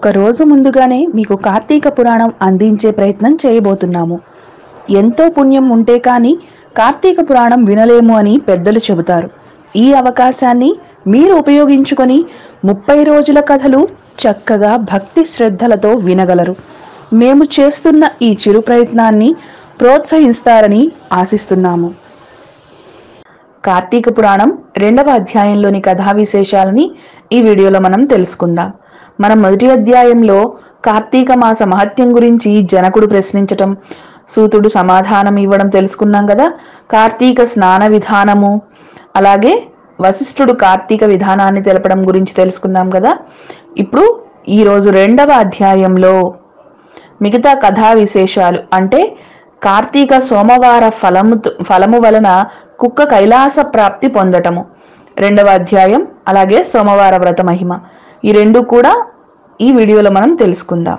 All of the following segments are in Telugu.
ఒక రోజు ముందుగానే మీకు కార్తీక పురాణం అందించే ప్రయత్నం చేయబోతున్నాము ఎంతో పుణ్యం ఉంటే కానీ కార్తీక పురాణం వినలేము అని పెద్దలు చెబుతారు ఈ అవకాశాన్ని మీరు ఉపయోగించుకొని ముప్పై రోజుల కథలు చక్కగా భక్తి శ్రద్ధలతో వినగలరు మేము చేస్తున్న ఈ చిరు ప్రయత్నాన్ని ప్రోత్సహిస్తారని ఆశిస్తున్నాము కార్తీక పురాణం రెండవ అధ్యాయంలోని కథా విశేషాలని ఈ వీడియోలో మనం తెలుసుకుందాం మనం మొదటి అధ్యాయంలో కార్తీక మాస మహత్యం గురించి జనకుడు ప్రశ్నించటం సూతుడు సమాధానం ఇవ్వడం తెలుసుకున్నాం కదా కార్తీక స్నాన విధానము అలాగే వశిష్ఠుడు కార్తీక విధానాన్ని తెలపడం గురించి తెలుసుకున్నాం కదా ఇప్పుడు ఈరోజు రెండవ అధ్యాయంలో మిగతా కథా విశేషాలు అంటే కార్తీక సోమవార ఫలము ఫలము వలన కుక్క కైలాస ప్రాప్తి పొందటము రెండవ అధ్యాయం అలాగే సోమవార వ్రత మహిమ ఈ రెండు కూడా ఈ వీడియోలో మనం తెలుసుకుందాం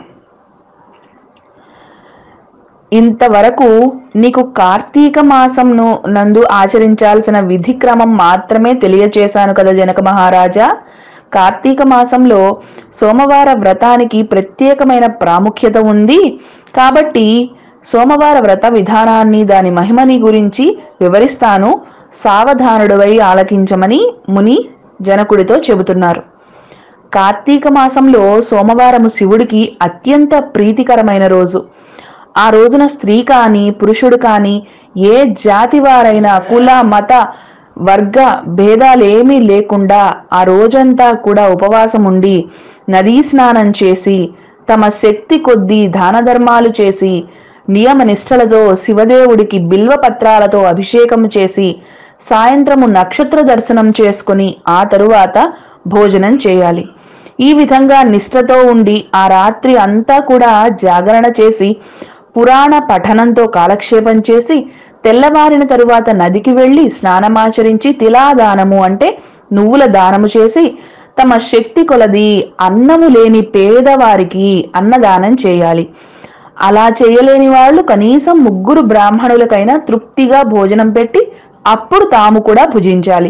ఇంతవరకు నీకు కార్తీక మాసంను నందు ఆచరించాల్సిన విధి క్రమం మాత్రమే తెలియచేశాను కదా జనక మహారాజా కార్తీక మాసంలో సోమవార వ్రతానికి ప్రత్యేకమైన ప్రాముఖ్యత ఉంది కాబట్టి సోమవార వ్రత విధానాన్ని దాని మహిమని గురించి వివరిస్తాను సావధానుడివై ఆలకించమని ముని జనకుడితో చెబుతున్నారు కార్తీక మాసంలో సోమవారము శివుడికి అత్యంత ప్రీతికరమైన రోజు ఆ రోజున స్త్రీ కాని పురుషుడు కాని ఏ జాతి వారైనా కుల మత వర్గ భేదాలేమీ లేకుండా ఆ రోజంతా కూడా ఉపవాసం ఉండి నదీ స్నానం చేసి తమ శక్తి కొద్దీ దాన ధర్మాలు చేసి నియమ నిష్టలతో శివదేవుడికి బిల్వ పత్రాలతో అభిషేకం చేసి సాయంత్రము నక్షత్ర దర్శనం చేసుకుని ఆ తరువాత భోజనం చేయాలి ఈ విధంగా నిష్ఠతో ఉండి ఆ రాత్రి అంతా కూడా జాగరణ చేసి పురాణ పఠనంతో కాలక్షేపం చేసి తెల్లవారిన తరువాత నదికి వెళ్లి స్నానమాచరించి తిలాదానము అంటే నువ్వుల దానము చేసి తమ శక్తి కొలది అన్నము లేని పేదవారికి అన్నదానం చేయాలి అలా చేయలేని వాళ్ళు కనీసం ముగ్గురు బ్రాహ్మణులకైనా తృప్తిగా భోజనం పెట్టి అప్పుడు తాము కూడా భుజించాలి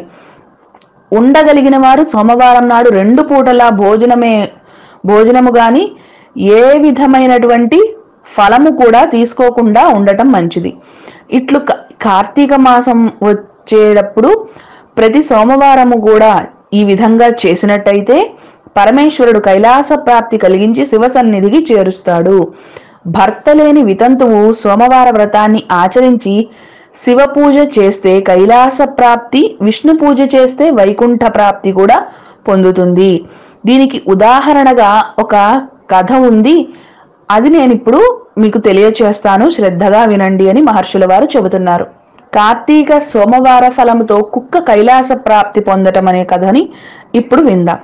ఉండగలిగిన వారు సోమవారం నాడు రెండు పూటలా భోజనమే భోజనము గాని ఏ విధమైనటువంటి ఫలము కూడా తీసుకోకుండా ఉండటం మంచిది ఇట్లు క- కార్తీక మాసం వచ్చేటప్పుడు ప్రతి సోమవారము కూడా ఈ విధంగా చేసినట్టయితే పరమేశ్వరుడు కైలాస ప్రాప్తి కలిగించి శివ సన్నిధికి చేరుస్తాడు భర్త లేని వితంతువు సోమవార వ్రతాన్ని ఆచరించి శివ పూజ చేస్తే కైలాస ప్రాప్తి విష్ణు పూజ చేస్తే వైకుంఠ ప్రాప్తి కూడా పొందుతుంది దీనికి ఉదాహరణగా ఒక కథ ఉంది అది నేను ఇప్పుడు మీకు తెలియచేస్తాను శ్రద్ధగా వినండి అని మహర్షుల వారు చెబుతున్నారు కార్తీక సోమవార ఫలముతో కుక్క కైలాస ప్రాప్తి పొందటం అనే కథని ఇప్పుడు విందాం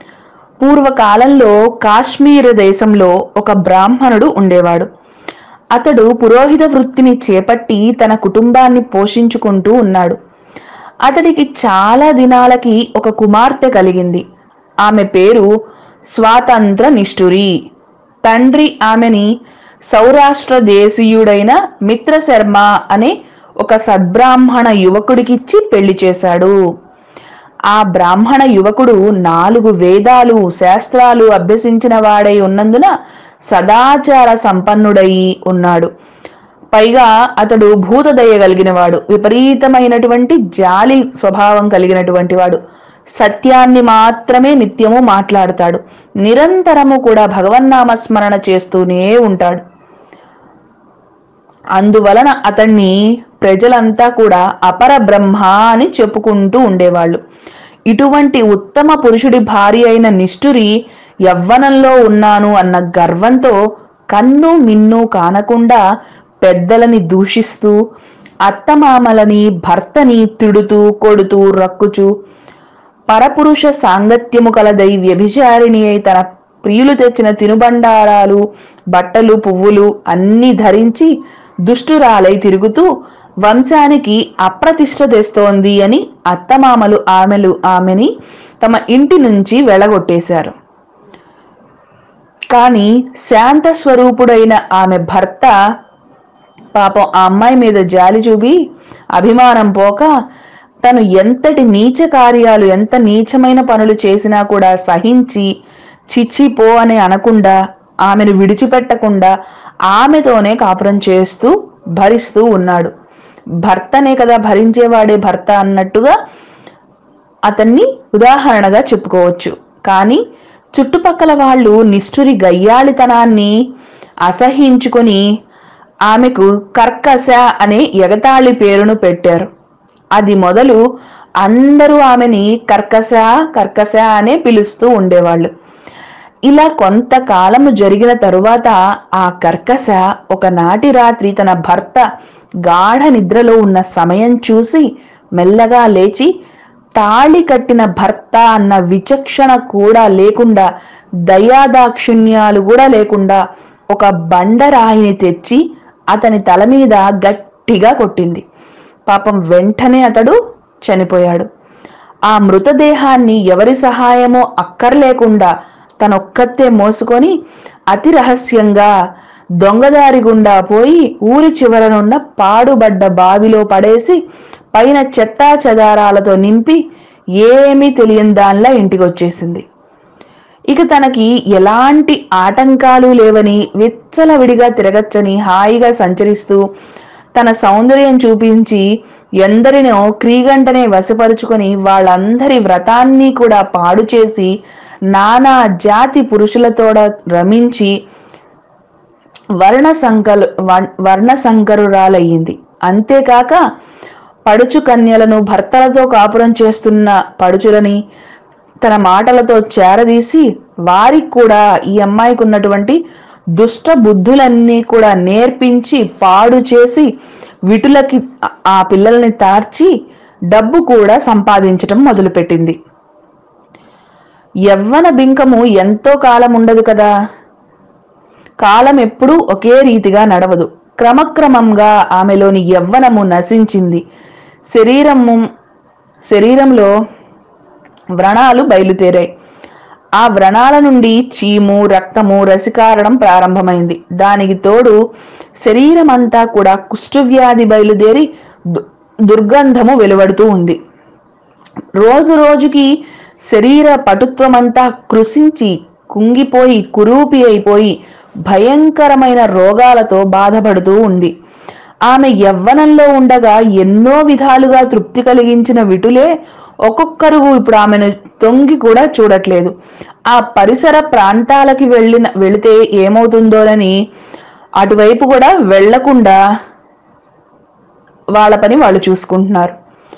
పూర్వకాలంలో కాశ్మీర దేశంలో ఒక బ్రాహ్మణుడు ఉండేవాడు అతడు పురోహిత వృత్తిని చేపట్టి తన కుటుంబాన్ని పోషించుకుంటూ ఉన్నాడు అతడికి చాలా దినాలకి ఒక కుమార్తె కలిగింది ఆమె పేరు స్వాతంత్ర నిష్ఠురి తండ్రి ఆమెని సౌరాష్ట్ర దేశీయుడైన మిత్రశర్మ అనే ఒక సద్బ్రాహ్మణ యువకుడికిచ్చి పెళ్లి చేశాడు ఆ బ్రాహ్మణ యువకుడు నాలుగు వేదాలు శాస్త్రాలు అభ్యసించిన వాడై ఉన్నందున సదాచార సంపన్నుడై ఉన్నాడు పైగా అతడు భూతదయ కలిగిన వాడు విపరీతమైనటువంటి జాలి స్వభావం కలిగినటువంటి వాడు సత్యాన్ని మాత్రమే నిత్యము మాట్లాడతాడు నిరంతరము కూడా భగవన్నామ స్మరణ చేస్తూనే ఉంటాడు అందువలన అతన్ని ప్రజలంతా కూడా అపర బ్రహ్మ అని చెప్పుకుంటూ ఉండేవాళ్ళు ఇటువంటి ఉత్తమ పురుషుడి భార్య అయిన నిష్ఠురి యవ్వనంలో ఉన్నాను అన్న గర్వంతో కన్ను మిన్ను కానకుండా పెద్దలని దూషిస్తూ అత్తమామలని భర్తని తిడుతూ కొడుతూ రక్కుచూ పరపురుష సాంగత్యము కలదై వ్యభిచారిణి అయి తన ప్రియులు తెచ్చిన తినుబండారాలు బట్టలు పువ్వులు అన్నీ ధరించి దుష్టురాలై తిరుగుతూ వంశానికి అప్రతిష్ట తెస్తోంది అని అత్తమామలు ఆమెలు ఆమెని తమ ఇంటి నుంచి వెళ్ళగొట్టేశారు కానీ శాంత స్వరూపుడైన ఆమె భర్త పాపం ఆ అమ్మాయి మీద జాలి చూపి అభిమానం పోక తను ఎంతటి నీచ కార్యాలు ఎంత నీచమైన పనులు చేసినా కూడా సహించి చిచి పో అని అనకుండా ఆమెను విడిచిపెట్టకుండా ఆమెతోనే కాపురం చేస్తూ భరిస్తూ ఉన్నాడు భర్తనే కదా భరించేవాడే భర్త అన్నట్టుగా అతన్ని ఉదాహరణగా చెప్పుకోవచ్చు కానీ చుట్టుపక్కల వాళ్ళు నిష్ఠురి గయ్యాళితనాన్ని అసహించుకొని ఆమెకు కర్కశ అనే ఎగతాళి పేరును పెట్టారు అది మొదలు అందరూ ఆమెని కర్కశ కర్కశ అనే పిలుస్తూ ఉండేవాళ్ళు ఇలా కొంతకాలము జరిగిన తరువాత ఆ కర్కశ ఒకనాటి రాత్రి తన భర్త గాఢ నిద్రలో ఉన్న సమయం చూసి మెల్లగా లేచి తాళి కట్టిన భర్త అన్న విచక్షణ కూడా లేకుండా దయాదాక్షిణ్యాలు కూడా లేకుండా ఒక బండరాయిని తెచ్చి అతని తల మీద గట్టిగా కొట్టింది పాపం వెంటనే అతడు చనిపోయాడు ఆ మృతదేహాన్ని ఎవరి సహాయమో అక్కర్లేకుండా తనొక్కతే మోసుకొని అతి రహస్యంగా దొంగదారి గుండా పోయి ఊరి చివరనున్న పాడుబడ్డ బావిలో పడేసి పైన చెత్తా చెదారాలతో నింపి ఏమీ తెలియని దానిలా ఇంటికొచ్చేసింది ఇక తనకి ఎలాంటి ఆటంకాలు లేవని విచ్చలవిడిగా తిరగచ్చని హాయిగా సంచరిస్తూ తన సౌందర్యం చూపించి ఎందరినో క్రీగంటనే వశపరుచుకొని వాళ్ళందరి వ్రతాన్ని కూడా పాడు చేసి నానా జాతి పురుషులతోడ రమించి వర్ణ సంకలు వ- వర్ణ సంకరురాలయ్యింది అంతేకాక పడుచు కన్యలను భర్తలతో కాపురం చేస్తున్న పడుచులని తన మాటలతో చేరదీసి వారికి కూడా ఈ అమ్మాయికి ఉన్నటువంటి దుష్ట బుద్ధులన్నీ కూడా నేర్పించి పాడు చేసి విటులకి ఆ- ఆ పిల్లల్ని తార్చి డబ్బు కూడా సంపాదించటం మొదలుపెట్టింది యవ్వన బింకము ఎంతో కాలం ఉండదు కదా కాలం ఎప్పుడూ ఒకే రీతిగా నడవదు క్రమక్రమంగా ఆమెలోని యవ్వనము నశించింది శరీరము శరీరంలో వ్రణాలు బయలుదేరాయి ఆ వ్రణాల నుండి చీము రక్తము రసికారడం ప్రారంభమైంది దానికి తోడు శరీరమంతా కూడా కుష్ఠవ్యాధి బయలుదేరి దు- దుర్గంధము వెలువడుతూ ఉంది రోజు రోజుకి శరీర పటుత్వమంతా కృషించి కుంగిపోయి కురూపి అయిపోయి భయంకరమైన రోగాలతో బాధపడుతూ ఉంది ఆమె యవ్వనంలో ఉండగా ఎన్నో విధాలుగా తృప్తి కలిగించిన విటులే ఒక్కొక్కరు ఇప్పుడు ఆమెను తొంగి కూడా చూడట్లేదు ఆ పరిసర ప్రాంతాలకి వెళ్ళిన వెళితే ఏమవుతుందోనని అటువైపు కూడా వెళ్లకుండా వాళ్ళ పని వాళ్ళు చూసుకుంటున్నారు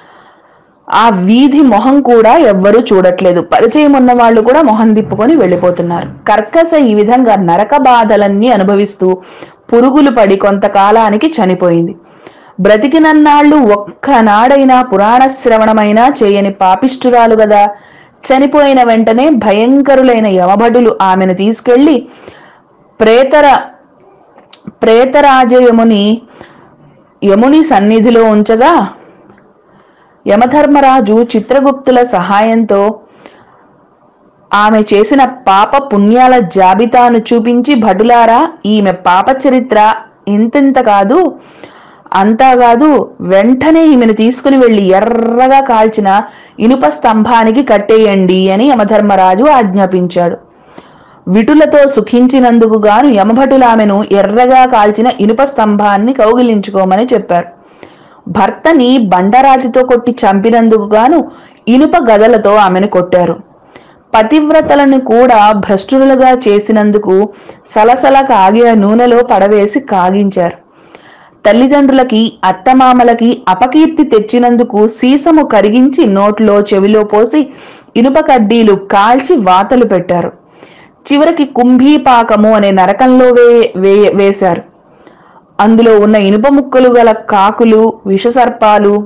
ఆ వీధి మొహం కూడా ఎవ్వరూ చూడట్లేదు పరిచయం ఉన్న వాళ్ళు కూడా మొహం తిప్పుకొని వెళ్ళిపోతున్నారు కర్కస ఈ విధంగా నరక బాధలన్నీ అనుభవిస్తూ పురుగులు పడి కొంతకాలానికి చనిపోయింది బ్రతికినన్నాళ్ళు ఒక్కనాడైనా పురాణ శ్రవణమైనా చేయని పాపిష్టురాలు గదా చనిపోయిన వెంటనే భయంకరులైన యమభటులు ఆమెను తీసుకెళ్లి ప్రేతర ప్రేతరాజయముని యముని సన్నిధిలో ఉంచగా యమధర్మరాజు చిత్రగుప్తుల సహాయంతో ఆమె చేసిన పాప పుణ్యాల జాబితాను చూపించి భటులారా ఈమె పాప చరిత్ర ఇంతింత కాదు అంతా కాదు వెంటనే ఈమెను తీసుకుని వెళ్లి ఎర్రగా కాల్చిన ఇనుప స్తంభానికి కట్టేయండి అని యమధర్మరాజు ఆజ్ఞాపించాడు విటులతో సుఖించినందుకు గాను యమభటులు ఆమెను ఎర్రగా కాల్చిన ఇనుప స్తంభాన్ని కౌగిలించుకోమని చెప్పారు భర్తని బండరాతితో కొట్టి చంపినందుకు గాను ఇనుప గదలతో ఆమెను కొట్టారు పతివ్రతలను కూడా భ్రష్టులుగా చేసినందుకు సలసల కాగిన నూనెలో పడవేసి కాగించారు తల్లిదండ్రులకి అత్తమామలకి అపకీర్తి తెచ్చినందుకు సీసము కరిగించి నోట్లో చెవిలో పోసి ఇనుప కడ్డీలు కాల్చి వాతలు పెట్టారు చివరికి కుంభీపాకము అనే నరకంలో వే వే- వేశారు అందులో ఉన్న ఇనుప ముక్కలు గల కాకులు విషసర్పాలు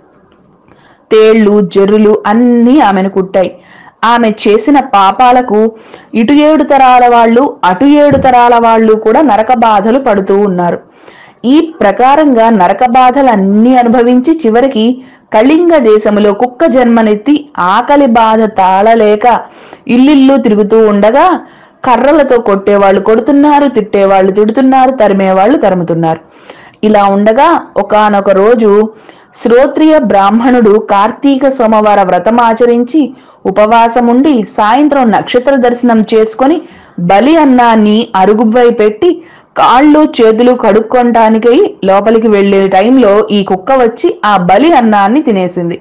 తేళ్లు జర్రులు అన్నీ ఆమెను కుట్టాయి ఆమె చేసిన పాపాలకు ఇటు ఏడు తరాల వాళ్ళు అటు ఏడు తరాల వాళ్ళు కూడా నరక బాధలు పడుతూ ఉన్నారు ఈ ప్రకారంగా నరక బాధలన్నీ అనుభవించి చివరికి కళింగ దేశములో కుక్క జన్మనెత్తి ఆకలి బాధ తాళలేక ఇల్లిల్లు తిరుగుతూ ఉండగా కర్రలతో కొట్టేవాళ్ళు కొడుతున్నారు తిట్టేవాళ్ళు తిడుతున్నారు తరిమేవాళ్ళు తరుముతున్నారు ఇలా ఉండగా ఒకానొక రోజు శ్రోత్రియ బ్రాహ్మణుడు కార్తీక సోమవార వ్రతం ఆచరించి ఉపవాసముండి సాయంత్రం నక్షత్ర దర్శనం చేసుకొని బలి అన్నాన్ని అరుగుపై పెట్టి కాళ్ళు చేతులు కడుక్కోటానికై లోపలికి వెళ్లే టైంలో ఈ కుక్క వచ్చి ఆ బలి అన్నాన్ని తినేసింది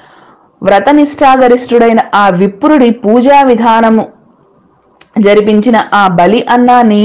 వ్రతనిష్టాగరిష్ఠుడైన ఆ విప్రుడి పూజా విధానము జరిపించిన ఆ బలి అన్నాన్ని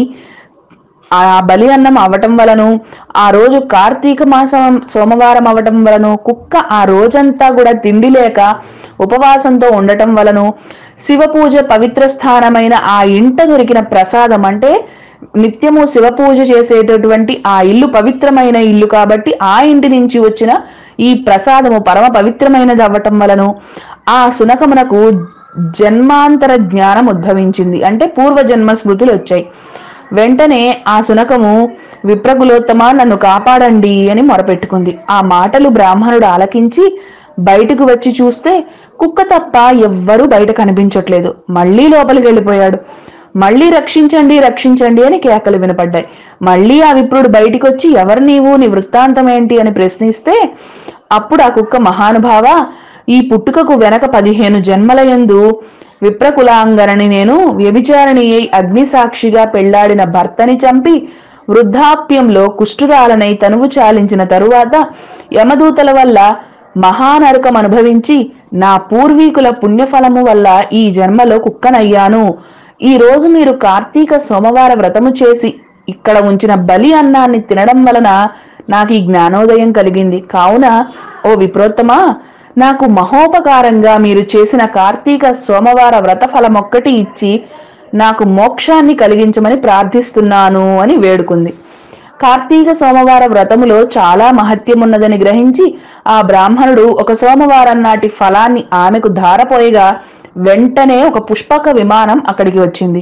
ఆ బలి అన్నం అవటం వలను ఆ రోజు కార్తీక మాసం సోమవారం అవటం వలను కుక్క ఆ రోజంతా కూడా తిండి లేక ఉపవాసంతో ఉండటం వలను శివ పూజ పవిత్ర స్థానమైన ఆ ఇంట దొరికిన ప్రసాదం అంటే నిత్యము శివ పూజ చేసేటటువంటి ఆ ఇల్లు పవిత్రమైన ఇల్లు కాబట్టి ఆ ఇంటి నుంచి వచ్చిన ఈ ప్రసాదము పరమ పవిత్రమైనది అవ్వటం వలను ఆ సునకమునకు జన్మాంతర జ్ఞానం ఉద్భవించింది అంటే పూర్వజన్మ స్మృతులు వచ్చాయి వెంటనే ఆ సునకము విప్రకులోత్తమ నన్ను కాపాడండి అని మొరపెట్టుకుంది ఆ మాటలు బ్రాహ్మణుడు ఆలకించి బయటకు వచ్చి చూస్తే కుక్క తప్ప ఎవ్వరూ బయట కనిపించట్లేదు మళ్ళీ లోపలికి వెళ్ళిపోయాడు మళ్ళీ రక్షించండి రక్షించండి అని కేకలు వినపడ్డాయి మళ్ళీ ఆ విప్రుడు బయటికి వచ్చి ఎవరు నీవు నీ వృత్తాంతం ఏంటి అని ప్రశ్నిస్తే అప్పుడు ఆ కుక్క మహానుభావ ఈ పుట్టుకకు వెనక పదిహేను జన్మలయందు విప్రకులాంగనని నేను వ్యభిచారిణి అయి అగ్నిసాక్షిగా పెళ్లాడిన భర్తని చంపి వృద్ధాప్యంలో కుష్ఠురాలనై తనువు చాలించిన తరువాత యమదూతల వల్ల మహానరకం అనుభవించి నా పూర్వీకుల పుణ్యఫలము వల్ల ఈ జన్మలో కుక్కనయ్యాను ఈ రోజు మీరు కార్తీక సోమవార వ్రతము చేసి ఇక్కడ ఉంచిన బలి అన్నాన్ని తినడం వలన నాకు ఈ జ్ఞానోదయం కలిగింది కావున ఓ విప్రోత్తమా నాకు మహోపకారంగా మీరు చేసిన కార్తీక సోమవార వ్రత ఫలమొక్కటి ఇచ్చి నాకు మోక్షాన్ని కలిగించమని ప్రార్థిస్తున్నాను అని వేడుకుంది కార్తీక సోమవార వ్రతములో చాలా మహత్యమున్నదని గ్రహించి ఆ బ్రాహ్మణుడు ఒక సోమవారం నాటి ఫలాన్ని ఆమెకు ధారపోయగా వెంటనే ఒక పుష్పక విమానం అక్కడికి వచ్చింది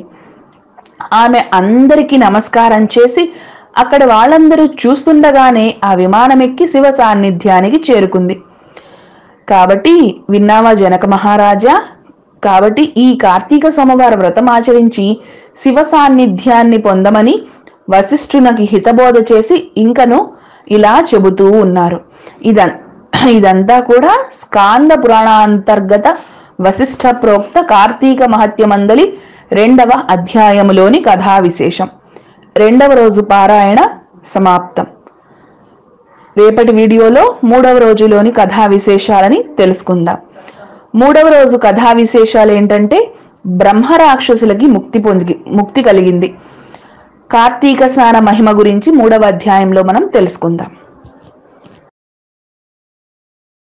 ఆమె అందరికీ నమస్కారం చేసి అక్కడ వాళ్ళందరూ చూస్తుండగానే ఆ విమానం ఎక్కి శివ సాన్నిధ్యానికి చేరుకుంది కాబట్టి విన్నావా జనక మహారాజా కాబట్టి ఈ కార్తీక సోమవార వ్రతం ఆచరించి శివ సాన్నిధ్యాన్ని పొందమని వశిష్ఠునకి హితబోధ చేసి ఇంకను ఇలా చెబుతూ ఉన్నారు ఇదం ఇదంతా కూడా స్కాంద పురాణాంతర్గత వశిష్ఠ ప్రోక్త కార్తీక మహత్యమందలి రెండవ అధ్యాయములోని కథా విశేషం రెండవ రోజు పారాయణ సమాప్తం రేపటి వీడియోలో మూడవ రోజులోని కథా విశేషాలని తెలుసుకుందాం మూడవ రోజు కథా విశేషాలు ఏంటంటే బ్రహ్మ రాక్షసులకి ముక్తి పొంది ముక్తి కలిగింది కార్తీక స్నాన మహిమ గురించి మూడవ అధ్యాయంలో మనం తెలుసుకుందాం